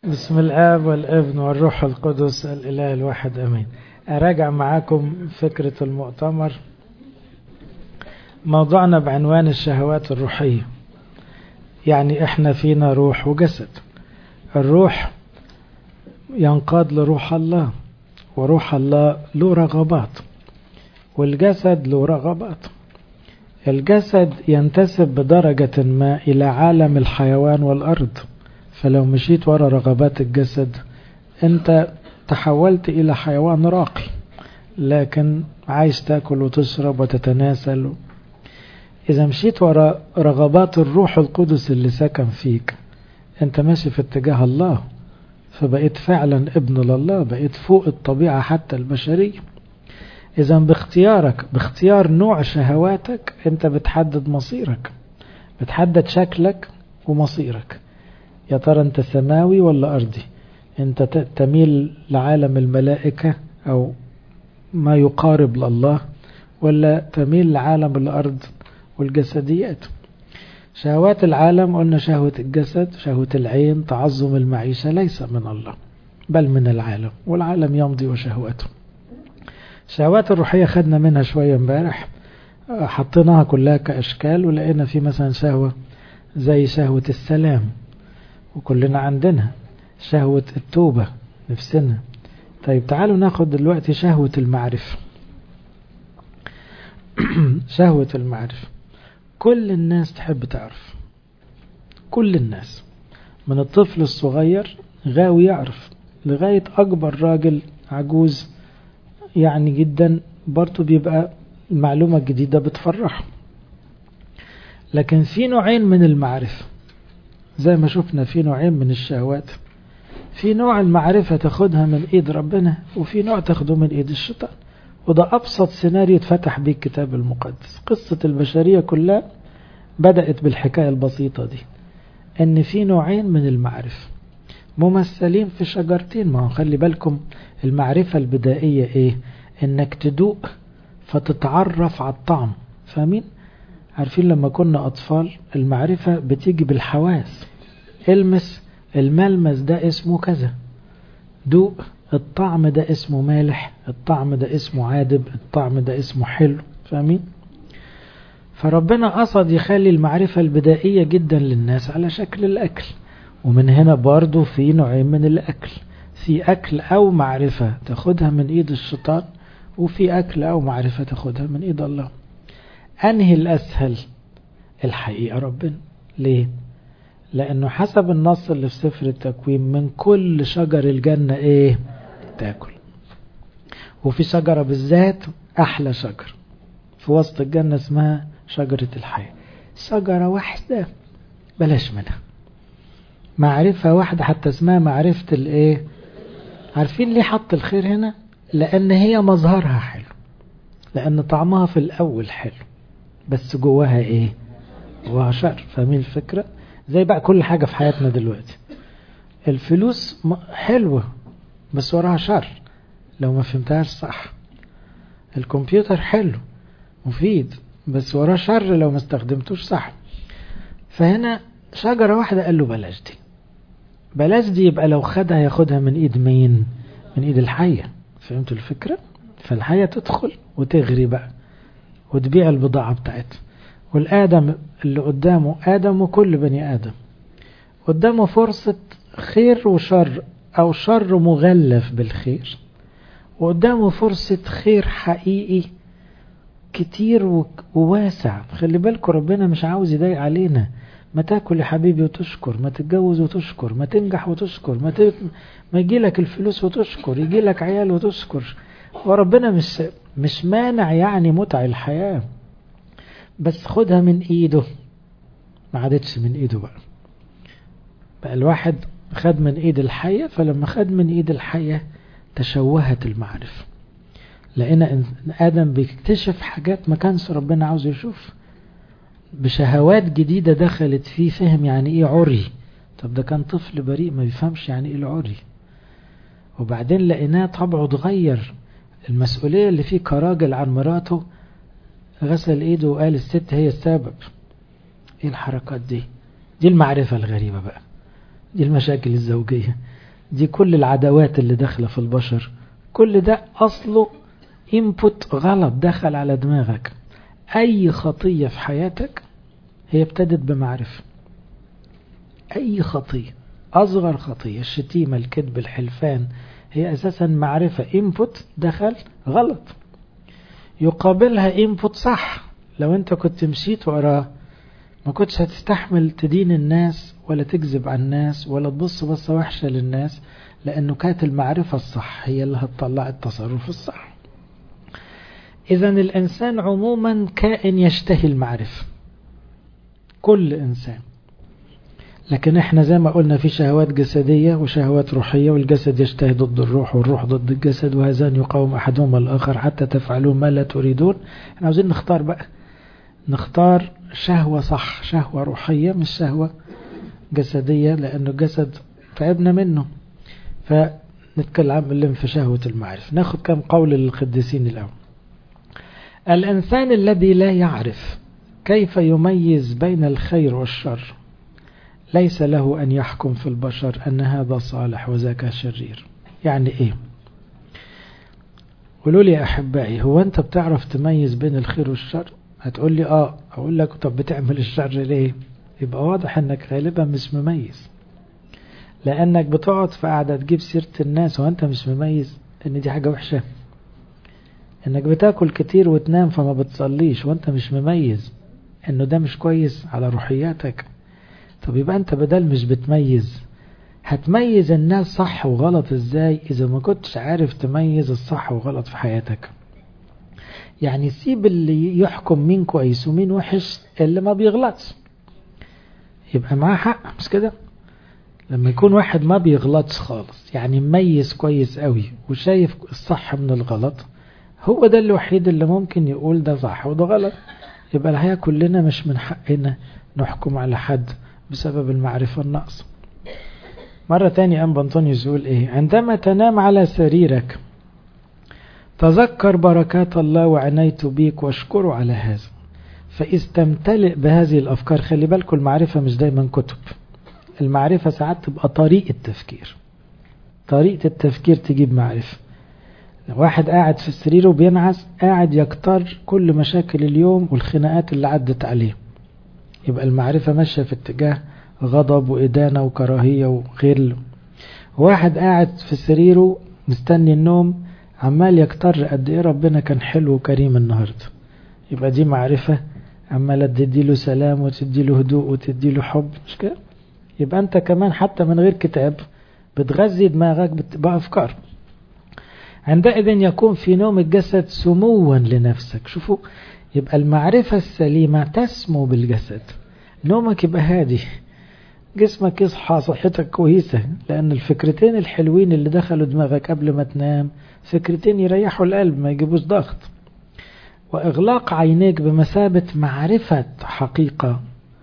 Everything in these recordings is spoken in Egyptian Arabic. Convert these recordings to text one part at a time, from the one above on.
بسم الآب والابن والروح القدس الإله الواحد أمين أراجع معاكم فكرة المؤتمر موضوعنا بعنوان الشهوات الروحية يعني إحنا فينا روح وجسد الروح ينقاد لروح الله وروح الله له رغبات والجسد له رغبات الجسد ينتسب بدرجة ما إلى عالم الحيوان والأرض فلو مشيت ورا رغبات الجسد أنت تحولت إلى حيوان راقي لكن عايز تاكل وتشرب وتتناسل إذا مشيت ورا رغبات الروح القدس اللي سكن فيك أنت ماشي في اتجاه الله فبقيت فعلا ابن لله بقيت فوق الطبيعة حتى البشرية إذا باختيارك باختيار نوع شهواتك أنت بتحدد مصيرك بتحدد شكلك ومصيرك يا ترى أنت سماوي ولا أرضي أنت تميل لعالم الملائكة أو ما يقارب لله ولا تميل لعالم الأرض والجسديات شهوات العالم قلنا شهوة الجسد شهوة العين تعظم المعيشة ليس من الله بل من العالم والعالم يمضي وشهوته الشهوات الروحية خدنا منها شوية امبارح حطيناها كلها كأشكال ولقينا في مثلا شهوة زي شهوة السلام وكلنا عندنا شهوة التوبة نفسنا طيب تعالوا ناخد دلوقتي شهوة المعرفة شهوة المعرفة كل الناس تحب تعرف كل الناس من الطفل الصغير غاوي يعرف لغاية أكبر راجل عجوز يعني جدا برضه بيبقى المعلومة الجديدة بتفرحه لكن في نوعين من المعرفة زي ما شفنا في نوعين من الشهوات في نوع المعرفة تاخدها من ايد ربنا وفي نوع تاخده من ايد الشيطان وده ابسط سيناريو اتفتح بيه الكتاب المقدس قصة البشرية كلها بدأت بالحكاية البسيطة دي ان في نوعين من المعرفة ممثلين في شجرتين ما هو خلي بالكم المعرفة البدائية ايه انك تدوق فتتعرف على الطعم فاهمين عارفين لما كنا أطفال المعرفة بتيجي بالحواس المس الملمس ده اسمه كذا دوق الطعم ده اسمه مالح الطعم ده اسمه عادب الطعم ده اسمه حلو فاهمين فربنا قصد يخلي المعرفة البدائية جدا للناس على شكل الأكل ومن هنا برضو في نوعين من الأكل في أكل أو معرفة تاخدها من إيد الشيطان وفي أكل أو معرفة تاخدها من إيد الله أنهي الأسهل الحقيقة ربنا ليه لأنه حسب النص اللي في سفر التكوين من كل شجر الجنة إيه تاكل وفي شجرة بالذات أحلى شجر في وسط الجنة اسمها شجرة الحياة شجرة واحدة بلاش منها معرفة واحدة حتى اسمها معرفة الايه عارفين ليه حط الخير هنا لأن هي مظهرها حلو لأن طعمها في الأول حلو بس جواها ايه جواها شر فاهمين الفكرة زي بقى كل حاجة في حياتنا دلوقتي الفلوس حلوة بس وراها شر لو ما فهمتهاش صح الكمبيوتر حلو مفيد بس وراه شر لو ما استخدمتوش صح فهنا شجرة واحدة قال له بلاش دي بلاش دي يبقى لو خدها ياخدها من ايد مين من ايد الحية فهمتوا الفكرة فالحية تدخل وتغري بقى وتبيع البضاعة بتاعتها والآدم اللي قدامه آدم وكل بني آدم قدامه فرصة خير وشر أو شر مغلف بالخير وقدامه فرصة خير حقيقي كتير وواسع خلي بالكم ربنا مش عاوز يضايق علينا ما تاكل يا حبيبي وتشكر ما تتجوز وتشكر ما تنجح وتشكر ما, ت... ما يجي لك الفلوس وتشكر يجي لك عيال وتشكر وربنا مش مش مانع يعني متع الحياة بس خدها من ايده ما عادتش من ايده بقى بقى الواحد خد من ايد الحية فلما خد من ايد الحية تشوهت المعرفة لقينا ان ادم بيكتشف حاجات ما كانش ربنا عاوز يشوف بشهوات جديدة دخلت فيه فهم يعني ايه عري طب ده كان طفل بريء ما بيفهمش يعني ايه العري وبعدين لقيناه طبعه اتغير المسؤولية اللي فيه كراجل عن مراته غسل ايده وقال الست هي السبب ايه الحركات دي دي المعرفة الغريبة بقى دي المشاكل الزوجية دي كل العداوات اللي داخلة في البشر كل ده أصله input غلط دخل على دماغك أي خطية في حياتك هي ابتدت بمعرفة أي خطية أصغر خطية الشتيمة الكذب الحلفان هي أساسا معرفة input دخل غلط يقابلها input صح لو أنت كنت مشيت وراه ما كنتش هتستحمل تدين الناس ولا تكذب على الناس ولا تبص بصة وحشة للناس لأنه كانت المعرفة الصح هي اللي هتطلع التصرف الصح إذا الإنسان عموما كائن يشتهي المعرفة كل إنسان لكن احنا زي ما قلنا في شهوات جسدية وشهوات روحية والجسد يشتهي ضد الروح والروح ضد الجسد وهذان يقاوم أحدهما الآخر حتى تفعلون ما لا تريدون احنا عاوزين نختار بقى نختار شهوة صح شهوة روحية مش شهوة جسدية لأنه الجسد تعبنا منه فنتكلم في شهوة المعرفة ناخد كم قول للقديسين الأول الإنسان الذي لا يعرف كيف يميز بين الخير والشر ليس له أن يحكم في البشر أن هذا صالح وذاك شرير يعني إيه قولوا لي يا أحبائي هو أنت بتعرف تميز بين الخير والشر هتقول لي آه أقول لك طب بتعمل الشر ليه يبقى واضح أنك غالبا مش مميز لأنك بتقعد في قاعدة تجيب سيرة الناس وأنت مش مميز أن دي حاجة وحشة انك بتاكل كتير وتنام فما بتصليش وانت مش مميز انه ده مش كويس على روحياتك طب يبقى انت بدل مش بتميز هتميز الناس صح وغلط ازاي اذا ما كنتش عارف تميز الصح وغلط في حياتك يعني سيب اللي يحكم مين كويس ومين وحش اللي ما بيغلطش يبقى معاه حق مش كده لما يكون واحد ما بيغلطش خالص يعني مميز كويس قوي وشايف الصح من الغلط هو ده الوحيد اللي ممكن يقول ده صح وده غلط يبقى الحقيقة كلنا مش من حقنا نحكم على حد بسبب المعرفة النقص مرة تانية أم بنطونيوس يقول إيه عندما تنام على سريرك تذكر بركات الله وعنيت بيك واشكره على هذا فإذ تمتلئ بهذه الأفكار خلي بالكم المعرفة مش دايما كتب المعرفة ساعات تبقى طريقة تفكير طريقة التفكير تجيب معرفة لو واحد قاعد في سريره بينعس قاعد يكتر كل مشاكل اليوم والخناقات اللي عدت عليه يبقى المعرفة ماشية في اتجاه غضب وإدانة وكراهية وغير واحد قاعد في سريره مستني النوم عمال يكتر قد ايه ربنا كان حلو وكريم النهاردة يبقى دي معرفة عمالة تديله سلام وتديله هدوء وتديله حب مش كده يبقى انت كمان حتى من غير كتاب بتغذي دماغك بأفكار عندئذ يكون في نوم الجسد سموا لنفسك شوفوا يبقى المعرفة السليمة تسمو بالجسد نومك يبقى هادي جسمك يصحى صحتك كويسة لأن الفكرتين الحلوين اللي دخلوا دماغك قبل ما تنام فكرتين يريحوا القلب ما يجيبوش ضغط وإغلاق عينيك بمثابة معرفة حقيقة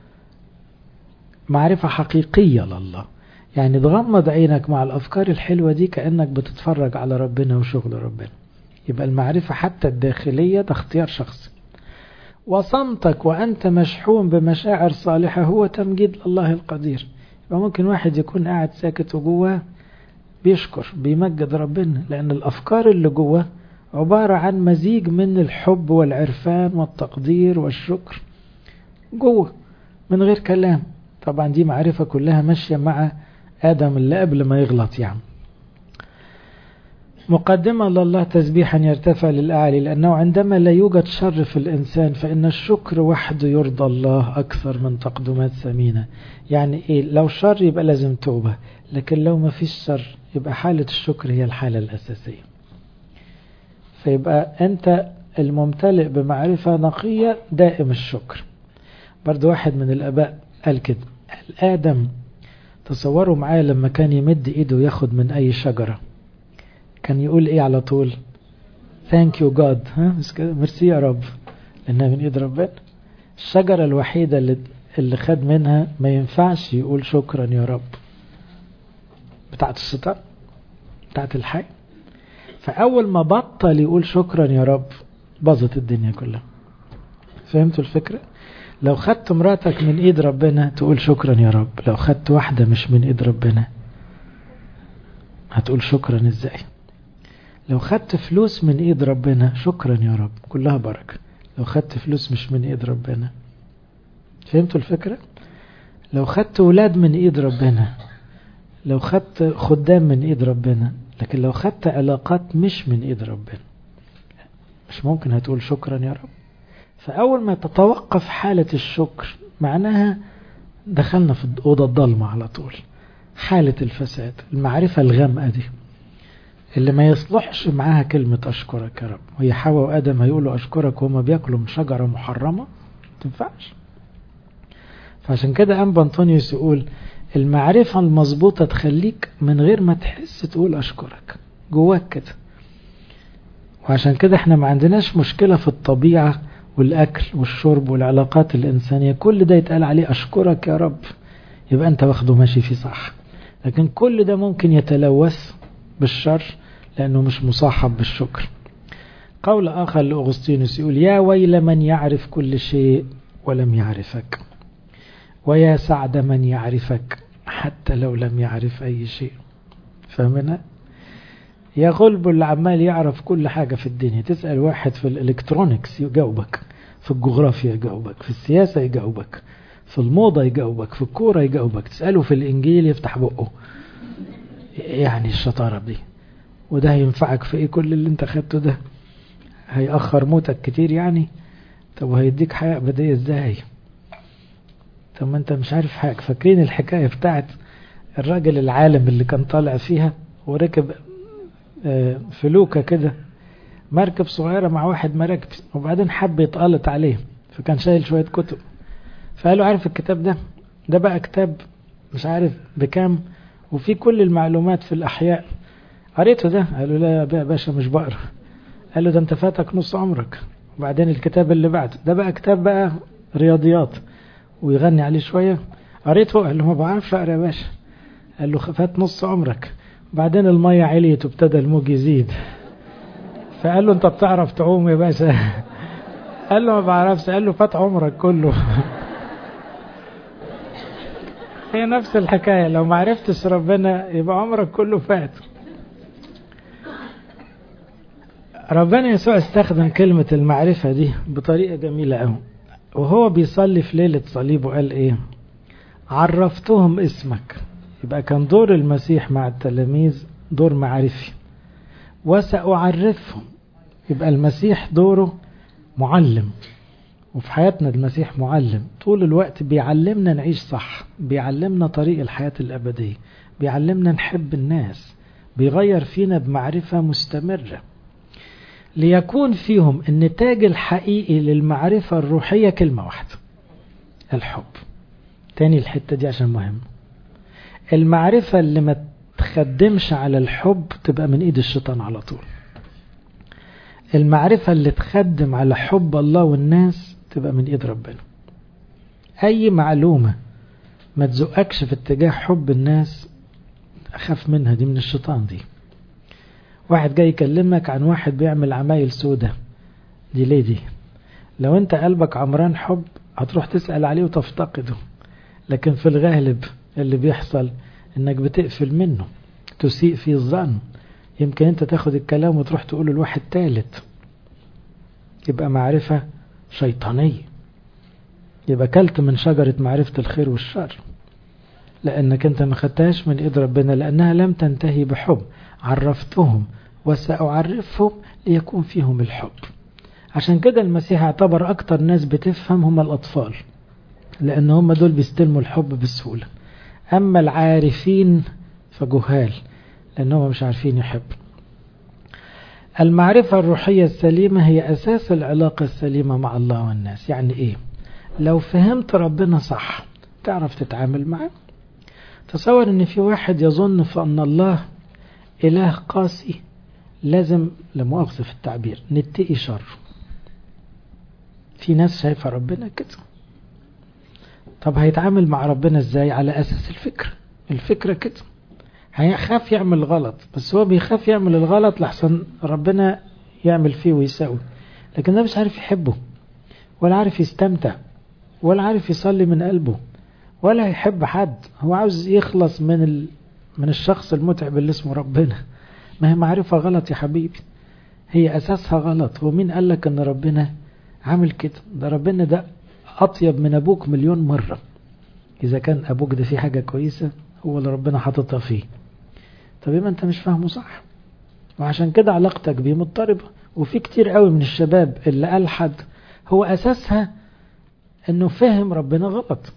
معرفة حقيقية لله يعني تغمض عينك مع الأفكار الحلوة دي كأنك بتتفرج على ربنا وشغل ربنا يبقى المعرفة حتى الداخلية ده اختيار شخصي وصمتك وأنت مشحون بمشاعر صالحة هو تمجيد الله القدير يبقى ممكن واحد يكون قاعد ساكت وجواه بيشكر بيمجد ربنا لأن الأفكار اللي جواه عبارة عن مزيج من الحب والعرفان والتقدير والشكر جوه من غير كلام طبعا دي معرفة كلها ماشية مع آدم اللي قبل ما يغلط يعني مقدمة لله تسبيحا يرتفع للأعلى لأنه عندما لا يوجد شر في الإنسان فإن الشكر وحده يرضى الله أكثر من تقدمات ثمينة يعني إيه لو شر يبقى لازم توبة لكن لو ما فيش شر يبقى حالة الشكر هي الحالة الأساسية فيبقى أنت الممتلئ بمعرفة نقية دائم الشكر برضو واحد من الأباء قال كده قال آدم تصوروا معايا لما كان يمد إيده وياخد من أي شجرة كان يقول إيه على طول thank you God ها مش كده ميرسي يا رب لأنها من إيد ربنا الشجرة الوحيدة اللي, اللي خد منها ما ينفعش يقول شكرا يا رب بتاعت الشيطان بتاعت الحي فأول ما بطل يقول شكرا يا رب باظت الدنيا كلها فهمتوا الفكرة لو خدت مراتك من ايد ربنا تقول شكرا يا رب لو خدت واحدة مش من ايد ربنا هتقول شكرا ازاي لو خدت فلوس من ايد ربنا شكرا يا رب كلها بركة لو خدت فلوس مش من ايد ربنا فهمتوا الفكرة لو خدت ولاد من ايد ربنا لو خدت خدام من ايد ربنا لكن لو خدت علاقات مش من ايد ربنا مش ممكن هتقول شكرا يا رب فاول ما تتوقف حالة الشكر معناها دخلنا في أوضة الضلمة على طول حالة الفساد المعرفة الغامقة دي اللي ما يصلحش معاها كلمة أشكرك يا رب وهي حواء وآدم هيقولوا أشكرك وهما بياكلوا من شجرة محرمة تنفعش فعشان كده أنبا أنطونيوس يقول المعرفة المظبوطة تخليك من غير ما تحس تقول أشكرك جواك كده وعشان كده احنا ما عندناش مشكلة في الطبيعة والأكل والشرب والعلاقات الإنسانية كل ده يتقال عليه أشكرك يا رب يبقى أنت واخده ماشي فيه صح لكن كل ده ممكن يتلوث بالشر لأنه مش مصاحب بالشكر قول آخر لأغسطينوس يقول يا ويل من يعرف كل شيء ولم يعرفك ويا سعد من يعرفك حتى لو لم يعرف أي شيء فهمنا يا غلب اللي عمال يعرف كل حاجة في الدنيا تسأل واحد في الإلكترونيكس يجاوبك في الجغرافيا يجاوبك في السياسة يجاوبك في الموضة يجاوبك في الكورة يجاوبك تسأله في الإنجيل يفتح بقه يعني الشطارة دي وده هينفعك في ايه كل اللي انت خدته ده هيأخر موتك كتير يعني طب وهيديك حياة أبدية ازاي طب ما انت مش عارف حاجة فاكرين الحكاية بتاعت الراجل العالم اللي كان طالع فيها وركب فلوكة كده مركب صغيرة مع واحد مراكب وبعدين حب يتقلط عليه فكان شايل شوية كتب فقالوا عارف الكتاب ده ده بقى كتاب مش عارف بكام وفي كل المعلومات في الأحياء قريته ده قالوا لا يا باشا مش بقرا قال له ده انت فاتك نص عمرك وبعدين الكتاب اللي بعده ده بقى كتاب بقى رياضيات ويغني عليه شوية قريته قال له ما بعرفش اقرا يا باشا قال له فات نص عمرك بعدين المية عليت وابتدى الموج يزيد فقال له انت بتعرف تعوم يا باشا قال له ما بعرفش قال له فات عمرك كله هي نفس الحكاية لو ما عرفتش ربنا يبقى عمرك كله فات ربنا يسوع استخدم كلمة المعرفة دي بطريقة جميلة قوي وهو بيصلي في ليلة صليبه قال ايه عرفتهم اسمك يبقى كان دور المسيح مع التلاميذ دور معرفي وسأعرفهم يبقى المسيح دوره معلم وفي حياتنا المسيح معلم طول الوقت بيعلمنا نعيش صح بيعلمنا طريق الحياة الأبدية بيعلمنا نحب الناس بيغير فينا بمعرفة مستمرة ليكون فيهم النتاج الحقيقي للمعرفة الروحية كلمة واحدة الحب تاني الحتة دي عشان مهم المعرفة اللي ما تخدمش على الحب تبقى من ايد الشيطان على طول المعرفة اللي تخدم على حب الله والناس تبقى من ايد ربنا اي معلومة ما تزقكش في اتجاه حب الناس اخاف منها دي من الشيطان دي واحد جاي يكلمك عن واحد بيعمل عمايل سودة دي ليه دي لو انت قلبك عمران حب هتروح تسأل عليه وتفتقده لكن في الغالب اللي بيحصل انك بتقفل منه تسيء فيه الظن يمكن انت تاخد الكلام وتروح تقوله لواحد تالت يبقى معرفة شيطانية يبقى كلت من شجرة معرفة الخير والشر لأنك أنت ما خدتهاش من إيد ربنا لأنها لم تنتهي بحب عرفتهم وسأعرفهم ليكون فيهم الحب عشان كده المسيح اعتبر أكتر ناس بتفهم هم الأطفال لأن هم دول بيستلموا الحب بسهولة أما العارفين فجهال لأنهم مش عارفين يحبوا المعرفة الروحية السليمة هي أساس العلاقة السليمة مع الله والناس يعني إيه لو فهمت ربنا صح تعرف تتعامل معه تصور ان في واحد يظن في ان الله اله قاسي لازم لمؤاخذة في التعبير نتقي شره في ناس شايفة ربنا كده طب هيتعامل مع ربنا ازاي على اساس الفكرة الفكرة كده هيخاف يعمل غلط بس هو بيخاف يعمل الغلط لحسن ربنا يعمل فيه ويساوي لكن ده مش عارف يحبه ولا عارف يستمتع ولا عارف يصلي من قلبه ولا يحب حد هو عاوز يخلص من من الشخص المتعب اللي اسمه ربنا ما هي معرفة غلط يا حبيبي هي أساسها غلط ومين قال لك أن ربنا عامل كده ده ربنا ده أطيب من أبوك مليون مرة إذا كان أبوك ده فيه حاجة كويسة هو اللي ربنا حاططها فيه طب يبقى أنت مش فاهمه صح وعشان كده علاقتك بيه مضطربة وفي كتير قوي من الشباب اللي ألحد هو أساسها أنه فهم ربنا غلط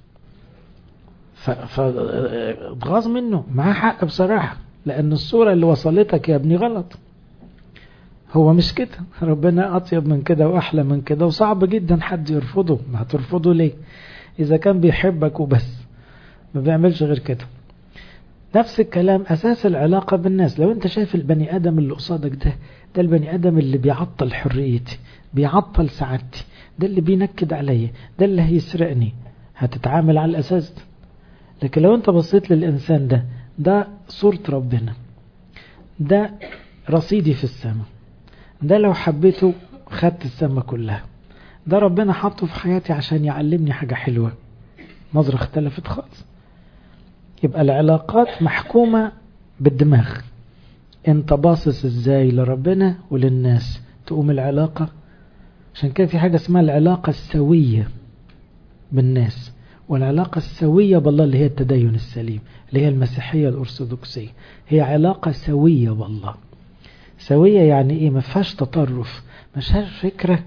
فاتغاظ منه معاه حق بصراحة لأن الصورة اللي وصلتك يا ابني غلط هو مش كده ربنا أطيب من كده وأحلى من كده وصعب جدا حد يرفضه ما هترفضه ليه إذا كان بيحبك وبس ما بيعملش غير كده نفس الكلام أساس العلاقة بالناس لو أنت شايف البني آدم اللي قصادك ده ده البني آدم اللي بيعطل حريتي بيعطل سعادتي ده اللي بينكد عليا ده اللي هيسرقني هتتعامل على الأساس ده لكن لو أنت بصيت للإنسان ده ده صورة ربنا ده رصيدي في السماء ده لو حبيته خدت السماء كلها ده ربنا حطه في حياتي عشان يعلمني حاجة حلوة نظرة اختلفت خالص يبقى العلاقات محكومة بالدماغ انت باصص ازاي لربنا وللناس تقوم العلاقة عشان كده في حاجة اسمها العلاقة السوية بالناس والعلاقة السوية بالله اللي هي التدين السليم اللي هي المسيحية الأرثوذكسية هي علاقة سوية بالله سوية يعني ايه ما فيهاش تطرف ما فيهاش فكرة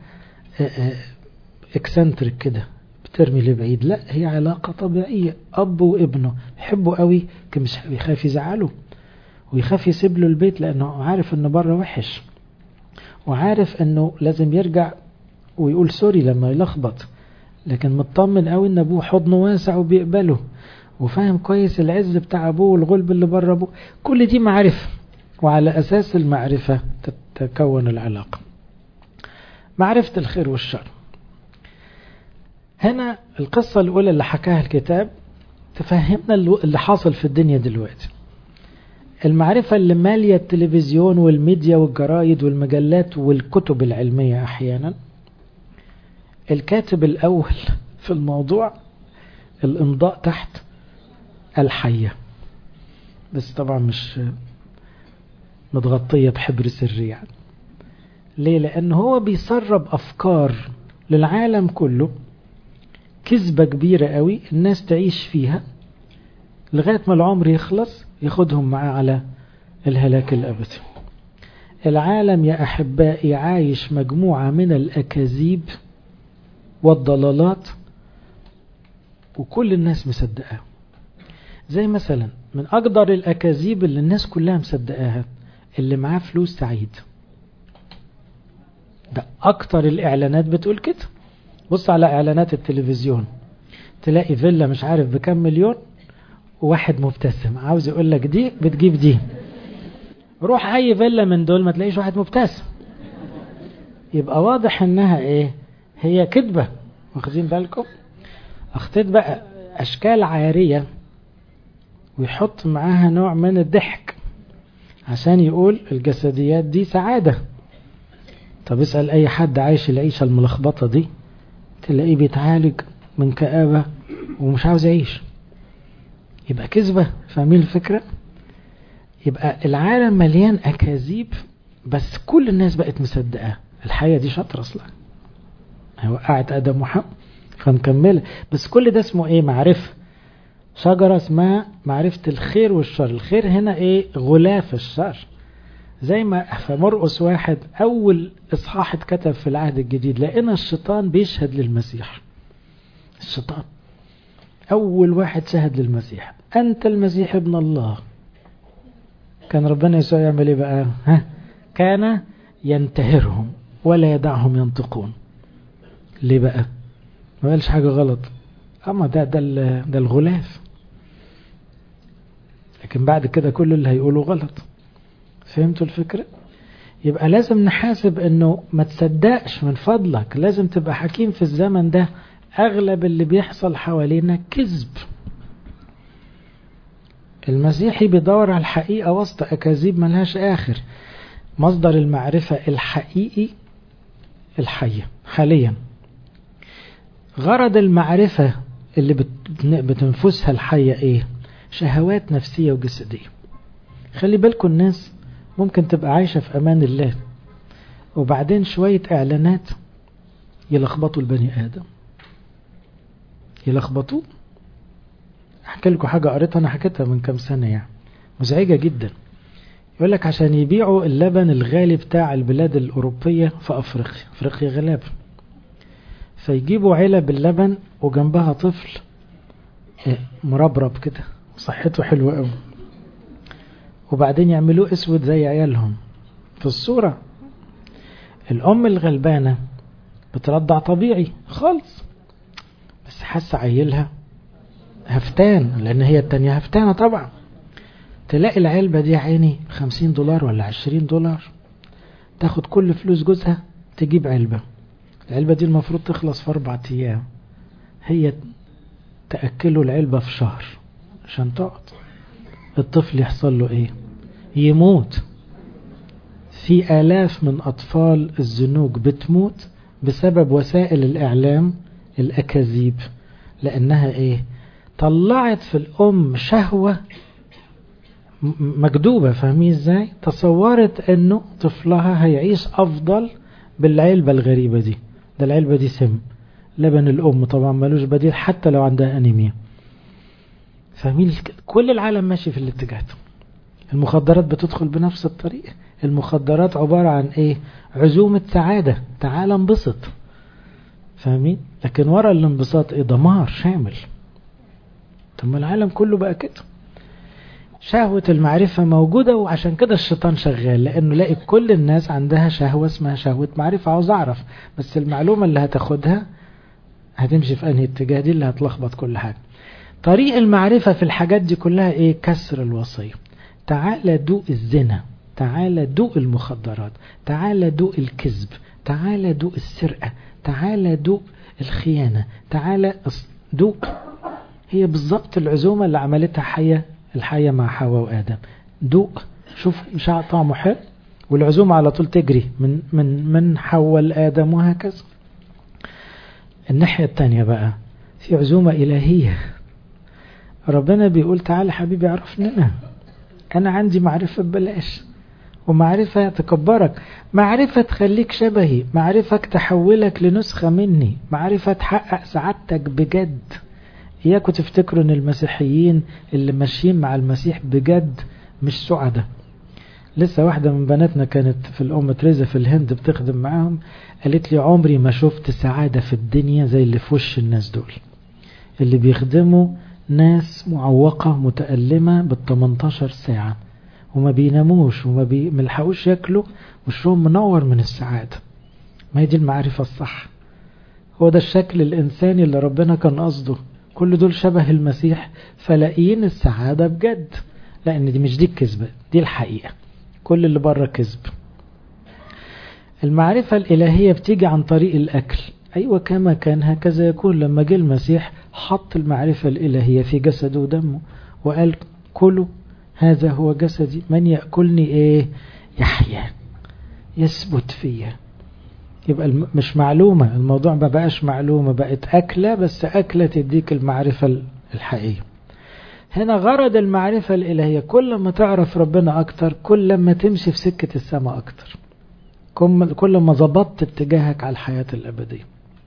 اكسنتريك كده بترمي لبعيد لا هي علاقة طبيعية أب وابنه يحبوا قوي مش بيخاف يزعله ويخاف يسيب له البيت لأنه عارف أنه بره وحش وعارف أنه لازم يرجع ويقول سوري لما يلخبط لكن مطمن قوي أن أبوه حضنه واسع وبيقبله وفاهم كويس العز بتاع أبوه والغلب اللي بره أبوه كل دي معرفة وعلى أساس المعرفة تتكون العلاقة معرفة الخير والشر هنا القصة الأولى اللي حكاها الكتاب تفهمنا اللي حاصل في الدنيا دلوقتي المعرفة اللي مالية التلفزيون والميديا والجرايد والمجلات والكتب العلمية أحيانا الكاتب الأول في الموضوع الإمضاء تحت الحية بس طبعا مش متغطية بحبر سري يعني ليه لأن هو بيسرب أفكار للعالم كله كذبة كبيرة قوي الناس تعيش فيها لغاية ما العمر يخلص ياخدهم معاه على الهلاك الأبدي العالم يا أحبائي عايش مجموعة من الأكاذيب والضلالات وكل الناس مصدقاها زي مثلا من أقدر الأكاذيب اللي الناس كلها مصدقاها اللي معاه فلوس سعيد ده أكتر الإعلانات بتقول كده بص على إعلانات التلفزيون تلاقي فيلا مش عارف بكم مليون وواحد مبتسم عاوز يقول لك دي بتجيب دي روح أي فيلا من دول ما تلاقيش واحد مبتسم يبقى واضح إنها إيه هي كذبة واخدين بالكم اخطيت بقى أشكال عارية ويحط معاها نوع من الضحك عشان يقول الجسديات دي سعادة طب اسأل أي حد عايش العيشة الملخبطة دي تلاقيه بيتعالج من كآبة ومش عاوز يعيش يبقى كذبة فاهمين الفكرة يبقى العالم مليان أكاذيب بس كل الناس بقت مصدقاه الحياة دي شاطرة أصلا وقعت آدم وحواء فنكملها بس كل ده اسمه ايه معرفة شجرة اسمها معرفة الخير والشر الخير هنا ايه غلاف الشر زي ما في مرقس واحد أول إصحاح اتكتب في العهد الجديد لقينا الشيطان بيشهد للمسيح الشيطان أول واحد شهد للمسيح أنت المسيح ابن الله كان ربنا يسوع يعمل ايه بقى ها كان ينتهرهم ولا يدعهم ينطقون ليه بقى ما قالش حاجة غلط أما ده ده, ده الغلاف لكن بعد كده كل اللي هيقوله غلط فهمتوا الفكرة يبقى لازم نحاسب انه ما تصدقش من فضلك لازم تبقى حكيم في الزمن ده اغلب اللي بيحصل حوالينا كذب المسيحي بيدور على الحقيقة وسط أكاذيب ملهاش آخر مصدر المعرفة الحقيقي الحية حاليا غرض المعرفة اللي بتنفسها الحية ايه شهوات نفسية وجسدية خلي بالكم الناس ممكن تبقى عايشة في أمان الله وبعدين شوية إعلانات يلخبطوا البني آدم يلخبطوه أحكي لكم حاجة قريتها أنا حكيتها من كام سنة يعني مزعجة جدا يقول لك عشان يبيعوا اللبن الغالي بتاع البلاد الأوروبية في أفريقيا أفريقيا غلاب فيجيبوا علب اللبن وجنبها طفل مربرب كده صحته حلوة قوي وبعدين يعملوه اسود زي عيالهم في الصورة الأم الغلبانة بترضع طبيعي خالص بس حاسة عيلها هفتان لأن هي التانية هفتانة طبعا تلاقي العلبة دي عيني خمسين دولار ولا عشرين دولار تاخد كل فلوس جوزها تجيب علبة العلبة دي المفروض تخلص في أربع أيام هي تأكله العلبة في شهر عشان تقعد الطفل يحصل له ايه يموت في آلاف من أطفال الزنوج بتموت بسبب وسائل الإعلام الأكاذيب لأنها إيه طلعت في الأم شهوة مكدوبة فاهمين إزاي تصورت أنه طفلها هيعيش أفضل بالعلبة الغريبة دي ده العلبة دي سم لبن الأم طبعا ملوش بديل حتى لو عندها أنيميا فاهمين كل العالم ماشي في الاتجاه ده المخدرات بتدخل بنفس الطريقة المخدرات عبارة عن ايه عزومة سعادة تعال انبسط فاهمين لكن ورا الانبساط ايه دمار شامل ثم العالم كله بقى كده شهوة المعرفة موجودة وعشان كده الشيطان شغال لأنه لاقي كل الناس عندها شهوة اسمها شهوة معرفة عاوز أعرف بس المعلومة اللي هتاخدها هتمشي في أنهي اتجاه دي اللي هتلخبط كل حاجة طريق المعرفة في الحاجات دي كلها ايه كسر الوصية تعال دوق الزنا تعال دوق المخدرات تعال دوق الكذب تعال دوق السرقة تعال دوق الخيانة تعال دوق هي بالظبط العزومة اللي عملتها حية الحية مع حواء وآدم دوق شوف مش طعمه حلو والعزومة على طول تجري من من من حواء لآدم وهكذا الناحية التانية بقى في عزومة إلهية ربنا بيقول تعالى حبيبي عرفننا أنا عندي معرفة ببلاش ومعرفة تكبرك معرفة تخليك شبهي معرفة تحولك لنسخة مني معرفة تحقق سعادتك بجد إياكوا تفتكروا أن المسيحيين اللي ماشيين مع المسيح بجد مش سعدة لسه واحدة من بناتنا كانت في الأم تريزا في الهند بتخدم معاهم قالت لي عمري ما شفت سعادة في الدنيا زي اللي في وش الناس دول اللي بيخدموا ناس معوقة متألمة بال18 ساعة وما بيناموش وما بيملحقوش ياكلوا وشهم منور من السعادة ما هي دي المعرفة الصح هو ده الشكل الإنساني اللي ربنا كان قصده كل دول شبه المسيح فلاقيين السعادة بجد لأن دي مش دي الكذبة دي الحقيقة كل اللي بره كذب المعرفة الإلهية بتيجي عن طريق الأكل أيوة كما كان هكذا يكون لما جه المسيح حط المعرفة الإلهية في جسده ودمه وقال كلوا هذا هو جسدي من يأكلني إيه يحيا يثبت فيا يبقى مش معلومة الموضوع ما بقاش معلومة بقت أكلة بس أكلة تديك المعرفة الحقيقية هنا غرض المعرفة الإلهية كل ما تعرف ربنا أكتر كل ما تمشي في سكة السماء أكتر كل ما ظبطت اتجاهك على الحياة الأبدية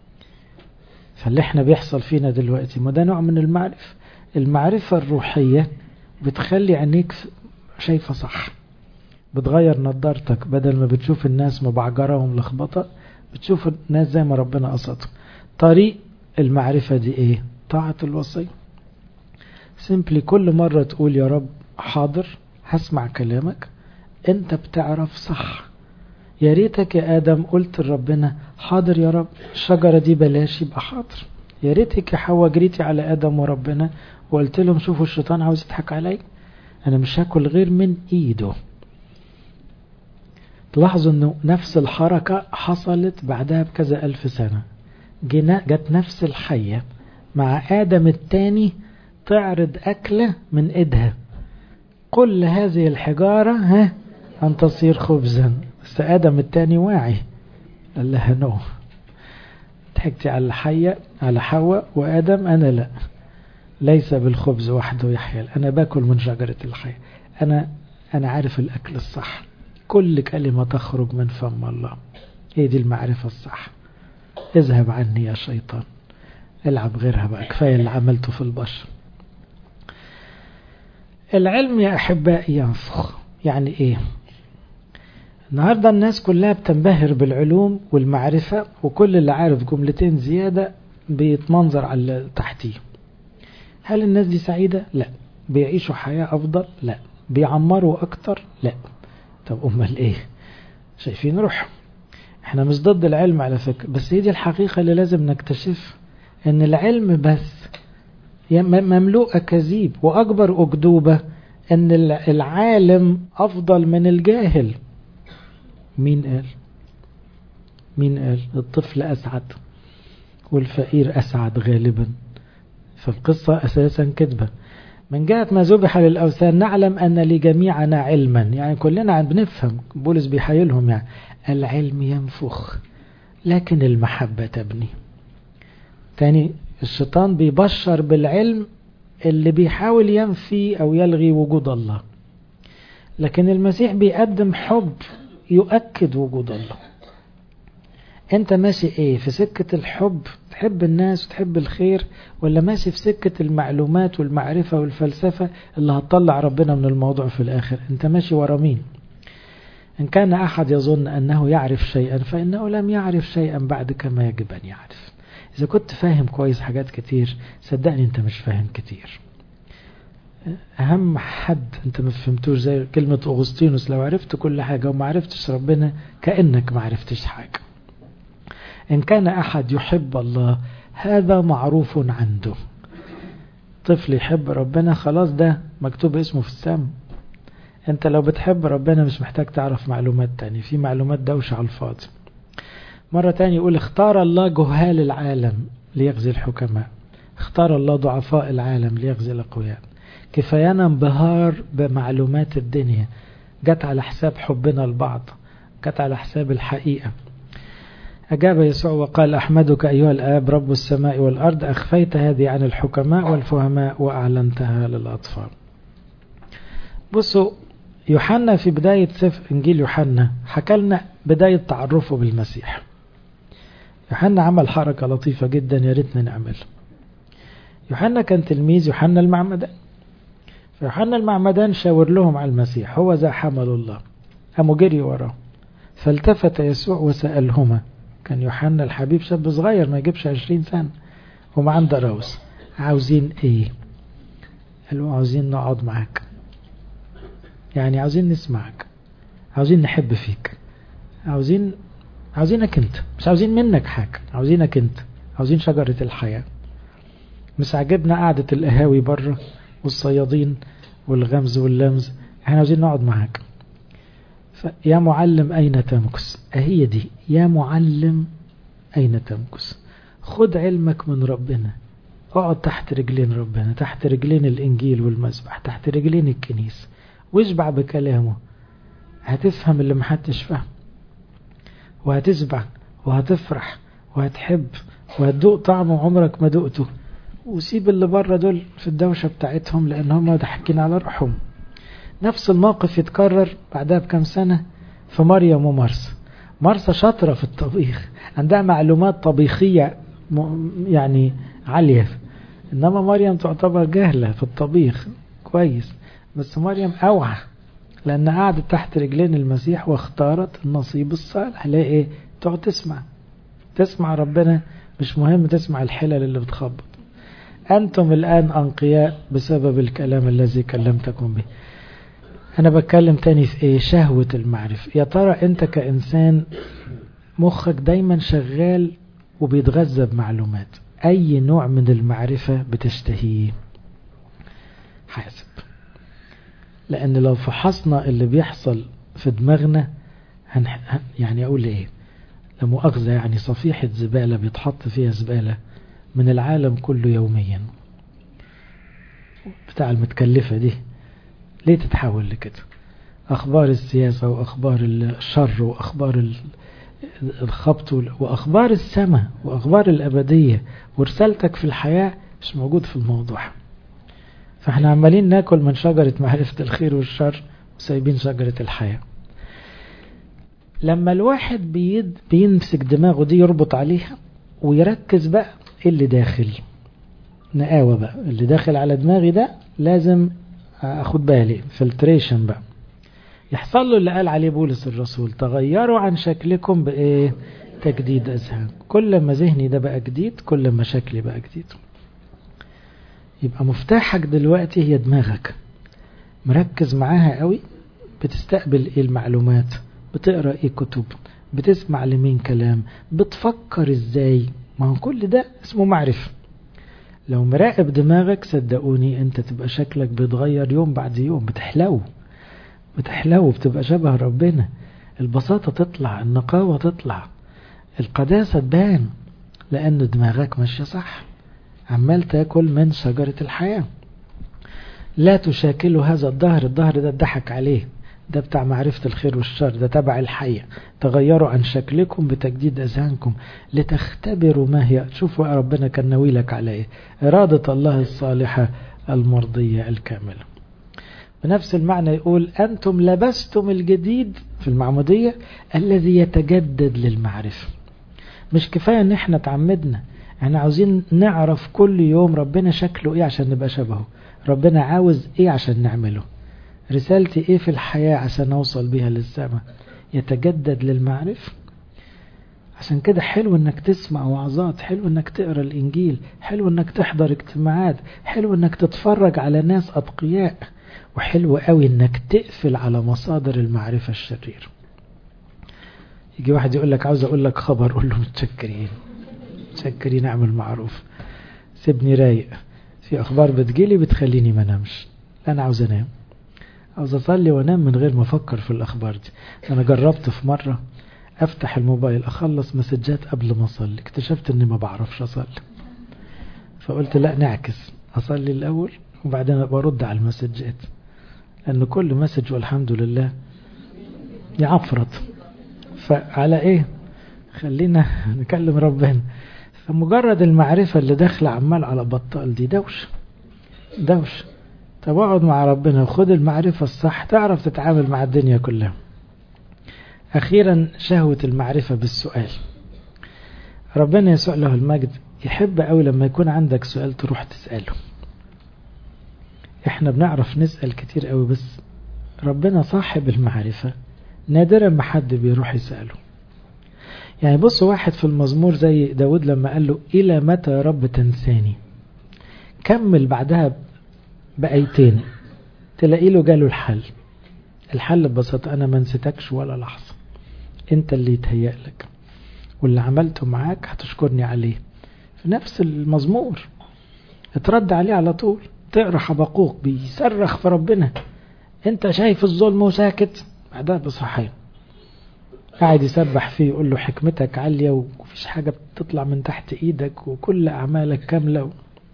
فاللي احنا بيحصل فينا دلوقتي ما ده نوع من المعرفة المعرفة الروحية بتخلي عينيك شايفة صح بتغير نظارتك بدل ما بتشوف الناس مبعجرة وملخبطة بتشوف الناس زي ما ربنا قصدهم طريق المعرفة دي ايه طاعة الوصية سيمبلي كل مرة تقول يا رب حاضر هسمع كلامك انت بتعرف صح يا ريتك يا آدم قلت لربنا حاضر يا رب الشجرة دي بلاش يبقى حاضر يا ريتك يا حواء جريتي على آدم وربنا وقلت لهم شوفوا الشيطان عاوز يضحك علي أنا مش هاكل غير من إيده تلاحظوا أنه نفس الحركة حصلت بعدها بكذا ألف سنة جت نفس الحية مع آدم الثاني تعرض أكلة من إيدها كل هذه الحجارة ها أن تصير خبزا بس آدم الثاني واعي قال لها نو ضحكتي على الحية على حواء وآدم أنا لا ليس بالخبز وحده يحيى أنا باكل من شجرة الحياة أنا أنا عارف الأكل الصح كل كلمة تخرج من فم الله هي دي المعرفة الصح اذهب عني يا شيطان العب غيرها بقى كفاية اللي عملته في البشر العلم يا أحبائي ينفخ يعني إيه النهاردة الناس كلها بتنبهر بالعلوم والمعرفة وكل اللي عارف جملتين زيادة بيتمنظر على تحتيه هل الناس دي سعيدة؟ لا بيعيشوا حياة أفضل؟ لا بيعمروا أكتر؟ لا طب أمال إيه؟ شايفين روح احنا مش ضد العلم على فكرة بس هي دي الحقيقة اللي لازم نكتشف ان العلم بس مملوء أكاذيب وأكبر أكذوبة ان العالم أفضل من الجاهل مين قال مين قال الطفل أسعد والفقير أسعد غالبا فالقصة أساسا كذبة من جهة ما ذبح للأوثان نعلم أن لجميعنا علما يعني كلنا بنفهم بولس بيحيلهم يعني العلم ينفخ لكن المحبة تبني تاني الشيطان بيبشر بالعلم اللي بيحاول ينفي أو يلغي وجود الله لكن المسيح بيقدم حب يؤكد وجود الله انت ماشي ايه في سكة الحب تحب الناس وتحب الخير ولا ماشي في سكة المعلومات والمعرفة والفلسفة اللي هتطلع ربنا من الموضوع في الاخر انت ماشي ورا مين ان كان احد يظن انه يعرف شيئا فانه لم يعرف شيئا بعد كما يجب ان يعرف اذا كنت فاهم كويس حاجات كتير صدقني انت مش فاهم كتير اهم حد انت ما فهمتوش زي كلمة اغسطينوس لو عرفت كل حاجة وما عرفتش ربنا كأنك ما عرفتش حاجة إن كان أحد يحب الله هذا معروف عنده طفل يحب ربنا خلاص ده مكتوب اسمه في السم انت لو بتحب ربنا مش محتاج تعرف معلومات تاني في معلومات دوشة على الفاضي مرة تانية يقول اختار الله جهال العالم ليغزي الحكماء اختار الله ضعفاء العالم ليغزي الأقوياء كفايانا انبهار بمعلومات الدنيا جت على حساب حبنا البعض جت على حساب الحقيقة أجاب يسوع وقال أحمدك أيها الآب رب السماء والأرض أخفيت هذه عن الحكماء والفهماء وأعلنتها للأطفال بصوا يوحنا في بداية سفر إنجيل يوحنا حكى لنا بداية تعرفه بالمسيح يوحنا عمل حركة لطيفة جدا يا ريتنا نعملها يوحنا كان تلميذ يوحنا المعمدان فيوحنا المعمدان شاور لهم على المسيح هو ذا حمل الله قاموا جري وراه فالتفت يسوع وسألهما كان يوحنا الحبيب شاب صغير ما يجيبش عشرين سنة وما عنده روس عاوزين ايه قالوا عاوزين نقعد معاك يعني عاوزين نسمعك عاوزين نحب فيك عاوزين عاوزينك انت مش عاوزين منك حاجة عاوزينك انت عاوزين شجرة الحياة مش عاجبنا قعدة القهاوي بره والصيادين والغمز واللمز احنا عاوزين نقعد معاك يا معلم أين تمكث أهي دي يا معلم أين تمكث خد علمك من ربنا اقعد تحت رجلين ربنا تحت رجلين الإنجيل والمسبح تحت رجلين الكنيسة واشبع بكلامه هتفهم اللي محدش فهم وهتشبع وهتفرح وهتحب وهتدوق طعمه عمرك ما دقته وسيب اللي بره دول في الدوشة بتاعتهم لأن هم ضحكين على روحهم نفس الموقف يتكرر بعدها بكم سنة في مريم ومرسى مرسى شاطرة في الطبيخ عندها معلومات طبيخية يعني عالية إنما مريم تعتبر جاهلة في الطبيخ كويس بس مريم أوعى لأن قعدت تحت رجلين المسيح واختارت النصيب الصالح ليه إيه تقعد تسمع تسمع ربنا مش مهم تسمع الحلل اللي بتخبط أنتم الآن أنقياء بسبب الكلام الذي كلمتكم به أنا بتكلم تاني في إيه شهوة المعرفة يا ترى أنت كإنسان مخك دايما شغال وبيتغذى بمعلومات أي نوع من المعرفة بتشتهيه حاسب لأن لو فحصنا اللي بيحصل في دماغنا هن يعني أقول إيه لمؤاخذة يعني صفيحة زبالة بيتحط فيها زبالة من العالم كله يوميا بتاع المتكلفة دي ليه تتحول لكده أخبار السياسة وأخبار الشر وأخبار الخبط وأخبار السماء وأخبار الأبدية ورسالتك في الحياة مش موجود في الموضوع فاحنا عمالين ناكل من شجرة معرفة الخير والشر سايبين شجرة الحياة لما الواحد بيد بيمسك دماغه دي يربط عليها ويركز بقى ايه اللي داخل نقاوة بقى اللي داخل على دماغي ده لازم اخد بالي فلتريشن بقى يحصل له اللي قال عليه بولس الرسول تغيروا عن شكلكم بايه تجديد اذهان كل ما ذهني ده بقى جديد كل ما شكلي بقى جديد يبقى مفتاحك دلوقتي هي دماغك مركز معاها قوي بتستقبل ايه المعلومات بتقرا ايه كتب بتسمع لمين كلام بتفكر ازاي ما هو كل ده اسمه معرفه لو مراقب دماغك صدقوني انت تبقى شكلك بيتغير يوم بعد يوم بتحلو بتحلو بتبقى شبه ربنا البساطة تطلع النقاوة تطلع القداسة تبان لأن دماغك ماشية صح عمال تاكل من شجرة الحياة لا تشاكلوا هذا الظهر الظهر ده اتضحك عليه ده بتاع معرفة الخير والشر ده تبع الحية تغيروا عن شكلكم بتجديد أذهانكم لتختبروا ما هي شوفوا يا ربنا كان ناويلك على ايه إرادة الله الصالحة المرضية الكاملة بنفس المعنى يقول أنتم لبستم الجديد في المعمودية الذي يتجدد للمعرفة مش كفاية ان احنا تعمدنا احنا عاوزين نعرف كل يوم ربنا شكله ايه عشان نبقى شبهه ربنا عاوز ايه عشان نعمله رسالتي ايه في الحياة عشان اوصل بيها للسماء يتجدد للمعرفة عشان كده حلو انك تسمع وعظات حلو انك تقرا الانجيل حلو انك تحضر اجتماعات حلو انك تتفرج على ناس اتقياء وحلو قوي انك تقفل على مصادر المعرفة الشرير يجي واحد يقول لك عاوز اقول لك خبر قول له متشكرين متشكرين اعمل معروف سيبني رايق في اخبار بتجيلي بتخليني ما انامش انا عاوز انام عاوز اصلي وانام من غير ما افكر في الاخبار دي انا جربت في مرة افتح الموبايل اخلص مسجات قبل ما اصلي اكتشفت اني ما بعرفش اصلي فقلت لا نعكس اصلي الاول وبعدين برد على المسجات لان كل مسج والحمد لله يعفرط فعلى ايه خلينا نكلم ربنا فمجرد المعرفة اللي داخلة عمال على بطال دي دوش دوش طب اقعد مع ربنا وخد المعرفة الصح تعرف تتعامل مع الدنيا كلها أخيرا شهوة المعرفة بالسؤال ربنا يسوع له المجد يحب قوي لما يكون عندك سؤال تروح تسأله احنا بنعرف نسأل كتير قوي بس ربنا صاحب المعرفة نادرا ما حد بيروح يسأله يعني بص واحد في المزمور زي داود لما قال له إلى متى يا رب تنساني كمل بعدها بآيتين تلاقي له جاله الحل الحل ببساطة أنا ما نسيتكش ولا لحظة أنت اللي يتهيأ لك واللي عملته معاك هتشكرني عليه في نفس المزمور اترد عليه على طول تقرا حبقوق بيصرخ في ربنا انت شايف الظلم وساكت بعدها بصحين قاعد يسبح فيه يقول له حكمتك عالية ومفيش حاجة بتطلع من تحت ايدك وكل اعمالك كاملة و...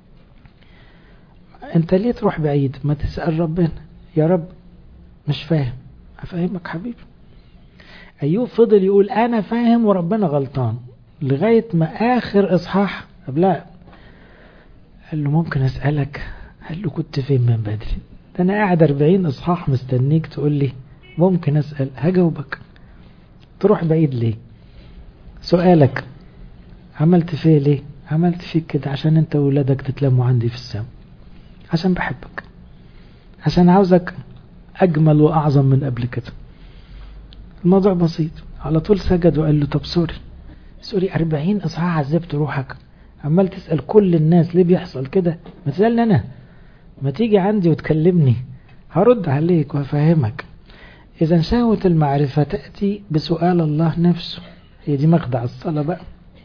انت ليه تروح بعيد ما تسأل ربنا يا رب مش فاهم افهمك حبيبي ايوب فضل يقول انا فاهم وربنا غلطان لغاية ما اخر اصحاح قبلها قال له ممكن اسألك قال له كنت فين من بدري ده انا قاعد 40 اصحاح مستنيك تقول لي ممكن اسأل هجاوبك تروح بعيد ليه سؤالك عملت فيه ليه عملت فيك كده عشان انت وولادك تتلموا عندي في السماء عشان بحبك عشان عاوزك اجمل واعظم من قبل كده الموضوع بسيط على طول سجد وقال له طب سوري سوري 40 اصحاح عذبت روحك عمال تسأل كل الناس ليه بيحصل كده ما تسألني انا ما تيجي عندي وتكلمني هرد عليك وافهمك اذا شهوة المعرفة تأتي بسؤال الله نفسه هي دي مخدع الصلاة بقى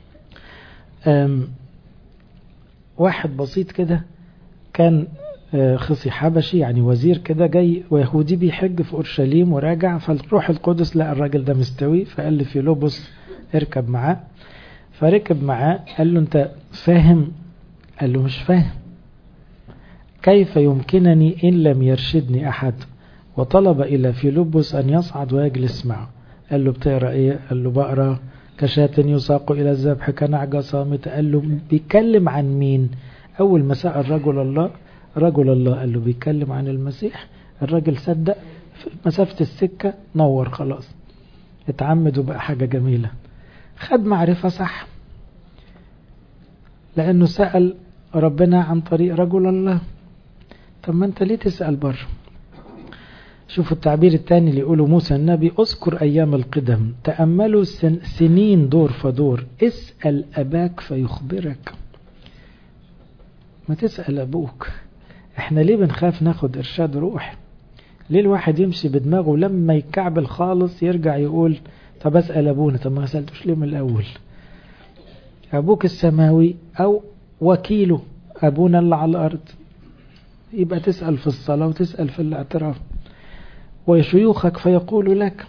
واحد بسيط كده كان خصي حبشي يعني وزير كده جاي ويهودي بيحج في اورشليم وراجع فالروح القدس لقى الراجل ده مستوي فقال لفيلوبوس اركب معاه فركب معاه قال له انت فاهم قال له مش فاهم كيف يمكنني ان لم يرشدني احد وطلب الى فيلبس ان يصعد ويجلس معه قال له بتقرا ايه قال له بقرا كشاة يساق الى الذبح كنعجة صامتة قال له بيتكلم عن مين اول ما سأل رجل الله رجل الله قال له بيتكلم عن المسيح الراجل صدق مسافة السكة نور خلاص اتعمد وبقى حاجة جميلة خد معرفة صح لأنه سأل ربنا عن طريق رجل الله طب ما انت ليه تسأل بره شوفوا التعبير الثاني اللي يقوله موسى النبي اذكر أيام القدم تأملوا سن سنين دور فدور اسأل أباك فيخبرك ما تسأل أبوك احنا ليه بنخاف ناخد إرشاد روح ليه الواحد يمشي بدماغه لما يكعبل خالص يرجع يقول طب أسأل أبونا طب ما سألتوش ليه من الأول أبوك السماوي أو وكيله أبونا اللي على الأرض يبقى تسأل في الصلاة وتسأل في الاعتراف وشيوخك فيقول لك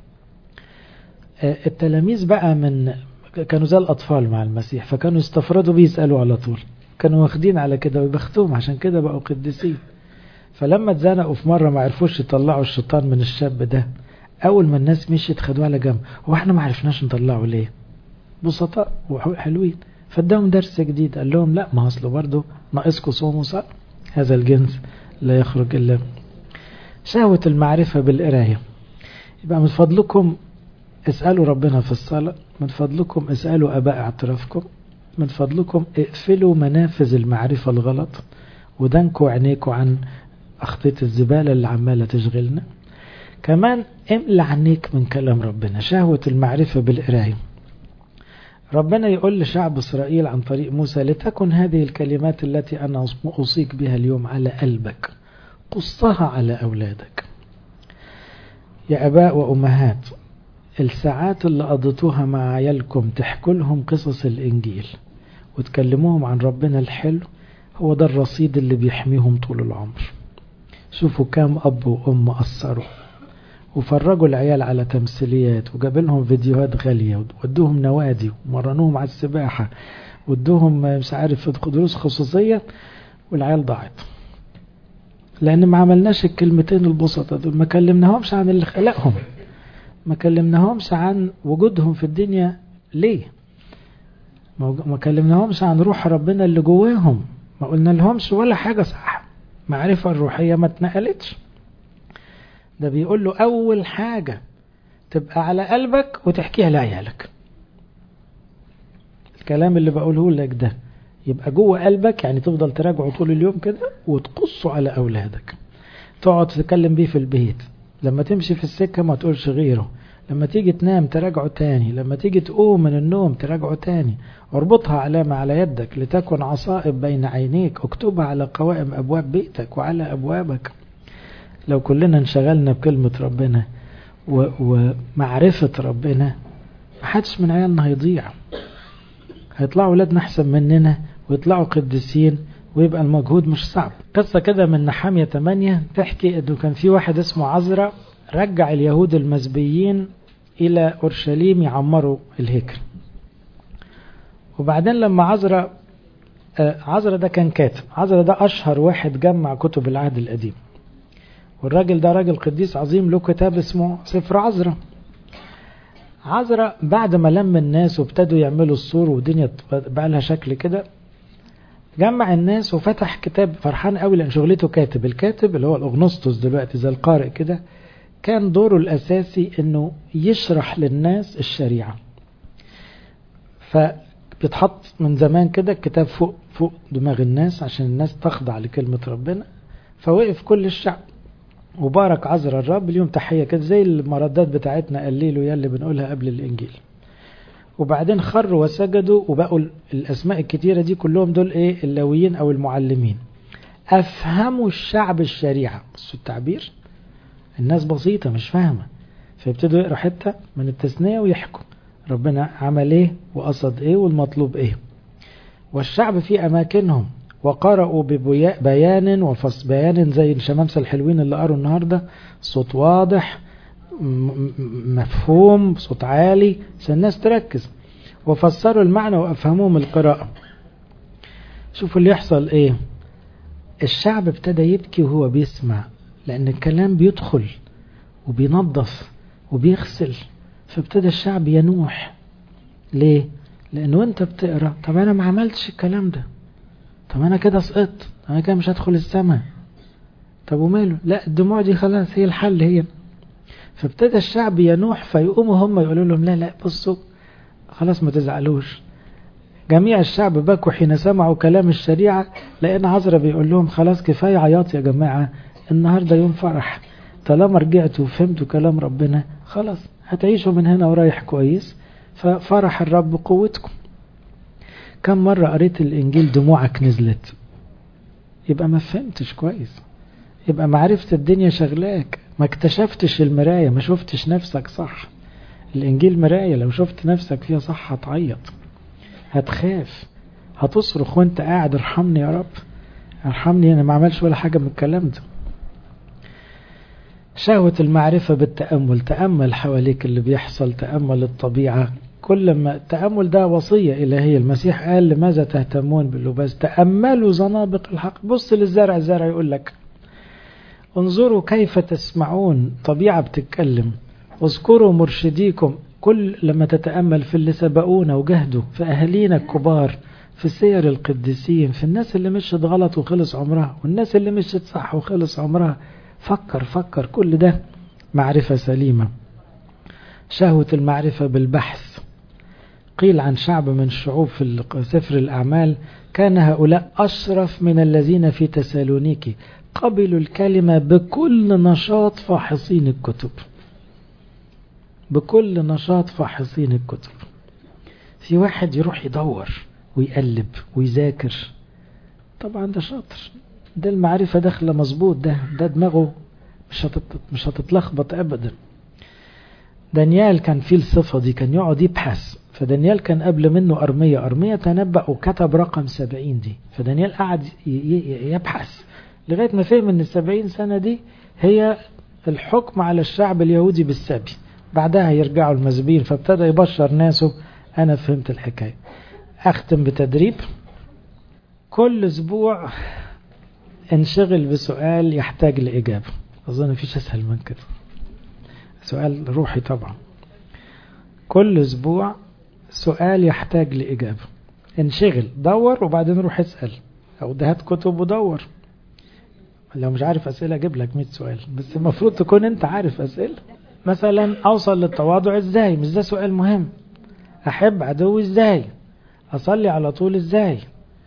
التلاميذ بقى من كانوا زي الأطفال مع المسيح فكانوا يستفردوا بيسألوا على طول كانوا واخدين على كده ويبختوهم عشان كده بقوا قديسين فلما اتزنقوا في مرة ما عرفوش يطلعوا الشيطان من الشاب ده أول ما الناس مشيت خدوه على جنب هو احنا ما عرفناش نطلعه ليه بسطاء وحلوين فاداهم درس جديد قال لهم لا ما اصله برضه ناقصكم صوم وصلاة هذا الجنس لا يخرج إلا شهوة المعرفة بالقراية يبقى من فضلكم اسألوا ربنا في الصلاة من فضلكم اسألوا أباء اعترافكم من فضلكم اقفلوا منافذ المعرفة الغلط ودنكوا عينيكوا عن أخطية الزبالة اللي عمالة تشغلنا كمان املى عينيك من كلام ربنا شهوة المعرفة بالقراية ربنا يقول لشعب إسرائيل عن طريق موسى لتكن هذه الكلمات التي أنا أوصيك بها اليوم على قلبك قصها على أولادك يا أباء وأمهات الساعات اللي قضيتوها مع عيالكم تحكوا لهم قصص الإنجيل وتكلموهم عن ربنا الحلو هو ده الرصيد اللي بيحميهم طول العمر شوفوا كام أب وأم أثروا وفرجوا العيال على تمثيليات وجاب لهم فيديوهات غالية ودوهم نوادي ومرنوهم على السباحة ودوهم مش عارف دروس خصوصية والعيال ضاعت لأن ما عملناش الكلمتين البسطة دول ما كلمناهمش عن اللي خلقهم ما كلمناهمش عن وجودهم في الدنيا ليه ما كلمناهمش عن روح ربنا اللي جواهم ما قلنا لهمش ولا حاجة صح معرفة الروحية ما اتنقلتش ده بيقول له أول حاجة تبقى على قلبك وتحكيها لعيالك الكلام اللي بقوله لك ده يبقى جوه قلبك يعني تفضل تراجعه طول اليوم كده وتقصه على أولادك تقعد تتكلم بيه في البيت لما تمشي في السكة ما تقولش غيره لما تيجي تنام تراجعه تاني لما تيجي تقوم من النوم تراجعه تاني اربطها علامة على يدك لتكن عصائب بين عينيك اكتبها على قوائم أبواب بيتك وعلى أبوابك لو كلنا انشغلنا بكلمة ربنا ومعرفة ربنا محدش من عيالنا هيضيع هيطلعوا ولادنا أحسن مننا ويطلعوا قديسين ويبقى المجهود مش صعب قصة كده من نحامية 8 تحكي انه كان في واحد اسمه عزرا رجع اليهود المزبيين الى اورشليم يعمروا الهيكل وبعدين لما عزرا عزرا ده كان كاتب عزرا ده اشهر واحد جمع كتب العهد القديم والراجل ده راجل قديس عظيم له كتاب اسمه سفر عزرا عزرا بعد ما لم الناس وابتدوا يعملوا السور والدنيا بقى لها شكل كده جمع الناس وفتح كتاب فرحان قوي لان شغلته كاتب الكاتب اللي هو الاغنسطس دلوقتي زي القارئ كده كان دوره الاساسي انه يشرح للناس الشريعه فبيتحط من زمان كده الكتاب فوق فوق دماغ الناس عشان الناس تخضع لكلمه ربنا فوقف كل الشعب وبارك عذر الرب اليوم تحيه كده زي المردات بتاعتنا قليلوا يا اللي بنقولها قبل الانجيل وبعدين خروا وسجدوا وبقوا الاسماء الكتيره دي كلهم دول ايه اللاويين او المعلمين افهموا الشعب الشريعه بصوا التعبير الناس بسيطه مش فاهمه فيبتدوا يقروا حته من التثنيه ويحكوا ربنا عمل ايه وقصد ايه والمطلوب ايه والشعب في اماكنهم وقرأوا ببيان وفص بيان زي الشمامسة الحلوين اللي قروا النهاردة صوت واضح مفهوم صوت عالي عشان الناس تركز وفسروا المعنى وافهموهم القراءة شوفوا اللي يحصل ايه الشعب ابتدى يبكي وهو بيسمع لان الكلام بيدخل وبينظف وبيغسل فابتدى الشعب ينوح ليه لانه انت بتقرا طب انا ما عملتش الكلام ده طب انا كده سقطت انا كده مش هدخل السماء طب وماله لا الدموع دي خلاص هي الحل هي فابتدى الشعب ينوح فيقوموا هم يقولوا لهم لا لا بصوا خلاص ما تزعلوش جميع الشعب بكوا حين سمعوا كلام الشريعة لأن عزرا بيقول لهم خلاص كفاية عياط يا جماعة النهاردة يوم فرح طالما رجعتوا وفهمتوا كلام ربنا خلاص هتعيشوا من هنا ورايح كويس ففرح الرب قوتكم كم مرة قريت الإنجيل دموعك نزلت يبقى ما فهمتش كويس يبقى معرفة الدنيا شغلاك ما اكتشفتش المراية ما شفتش نفسك صح الإنجيل مراية لو شفت نفسك فيها صح هتعيط هتخاف هتصرخ وانت قاعد ارحمني يا رب ارحمني انا ما عملش ولا حاجة من الكلام ده شهوة المعرفة بالتأمل تأمل حواليك اللي بيحصل تأمل الطبيعة كل ما التأمل ده وصية إلهية المسيح قال لماذا تهتمون باللباس تأملوا زنابق الحق بص للزرع الزرع يقول لك انظروا كيف تسمعون طبيعة بتتكلم اذكروا مرشديكم كل لما تتأمل في اللي سبقونا وجهدوا في أهالينا الكبار في سير القديسين في الناس اللي مشت غلط وخلص عمرها والناس اللي مشت صح وخلص عمرها فكر فكر كل ده معرفة سليمة شهوة المعرفة بالبحث قيل عن شعب من شعوب في سفر الأعمال كان هؤلاء أشرف من الذين في تسالونيكي قبلوا الكلمة بكل نشاط فاحصين الكتب بكل نشاط فاحصين الكتب في واحد يروح يدور ويقلب ويذاكر طبعا ده شاطر ده المعرفة داخله مظبوط ده ده دماغه مش مش هتتلخبط ابدا دانيال كان فيه الصفة دي كان يقعد يبحث فدانيال كان قبل منه أرمية أرمية تنبأ وكتب رقم سبعين دي فدانيال قعد يبحث لغاية ما فهم ان السبعين سنة دي هي الحكم على الشعب اليهودي بالسبي بعدها يرجعوا المسبين فابتدى يبشر ناسه أنا فهمت الحكاية أختم بتدريب كل أسبوع انشغل بسؤال يحتاج لإجابة أظن مفيش أسهل من كده سؤال روحي طبعا كل أسبوع سؤال يحتاج لإجابة انشغل دور وبعدين روح اسأل أو ده هات كتب ودور لو مش عارف أسئلة أجيب لك 100 سؤال بس المفروض تكون أنت عارف أسئلة مثلا أوصل للتواضع إزاي مش ده سؤال مهم أحب عدوي إزاي أصلي على طول إزاي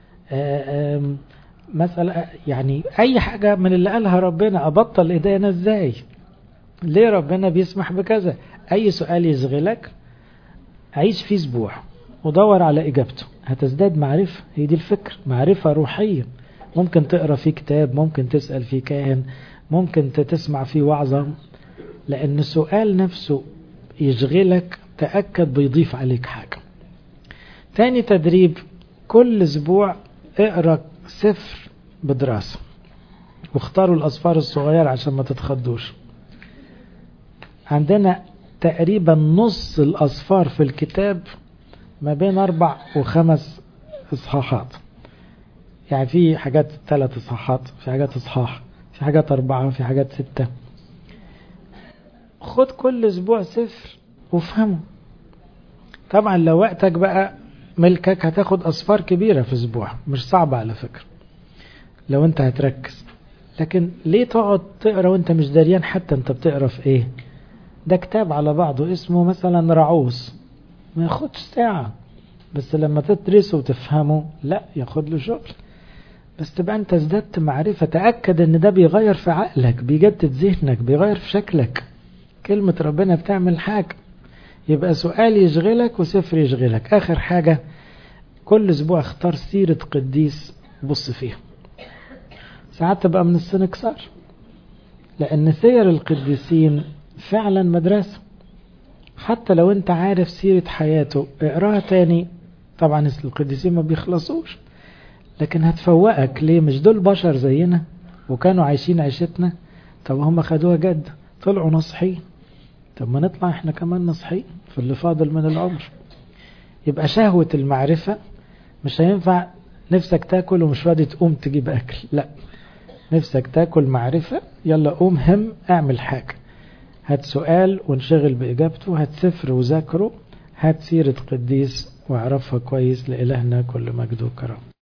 مثلا يعني أي حاجة من اللي قالها ربنا أبطل إيدينا إزاي ليه ربنا بيسمح بكذا أي سؤال يشغلك عيش فيه أسبوع ودور على إجابته هتزداد معرفة هي دي الفكر معرفة روحية ممكن تقرأ فيه كتاب ممكن تسأل فيه كاهن ممكن تسمع فيه وعظة لأن السؤال نفسه يشغلك تأكد بيضيف عليك حاجة تاني تدريب كل أسبوع اقرأ سفر بدراسة واختاروا الأصفار الصغيرة عشان ما تتخضوش عندنا تقريبا نص الأصفار في الكتاب ما بين أربع وخمس إصحاحات يعني في حاجات ثلاث إصحاحات في حاجات إصحاح في حاجات أربعة في حاجات ستة خد كل أسبوع سفر وافهمه طبعا لو وقتك بقى ملكك هتاخد أصفار كبيرة في أسبوع مش صعبة على فكرة لو أنت هتركز لكن ليه تقعد تقرا وانت مش دريان حتى انت بتقرا في ايه ده كتاب على بعضه اسمه مثلا رعوس ما ياخدش ساعة بس لما تدرسه وتفهمه لا ياخد له شغل بس تبقى انت ازددت معرفة تأكد ان ده بيغير في عقلك بيجدد ذهنك بيغير في شكلك كلمة ربنا بتعمل حاجة يبقى سؤال يشغلك وسفر يشغلك اخر حاجة كل اسبوع اختار سيرة قديس بص فيها ساعات تبقى من السنكسار لان سير القديسين فعلا مدرسة حتى لو انت عارف سيرة حياته اقراها تاني طبعا القديسين ما بيخلصوش لكن هتفوقك ليه مش دول بشر زينا وكانوا عايشين عيشتنا طب هم خدوها جد طلعوا نصحين طب ما نطلع احنا كمان نصحين في اللي فاضل من العمر يبقى شهوة المعرفة مش هينفع نفسك تاكل ومش راضي تقوم تجيب اكل لا نفسك تاكل معرفة يلا قوم هم اعمل حاجة هات سؤال وانشغل بإجابته هات سفر وذاكره هات سيرة قديس واعرفها كويس لإلهنا كل مجد وكرم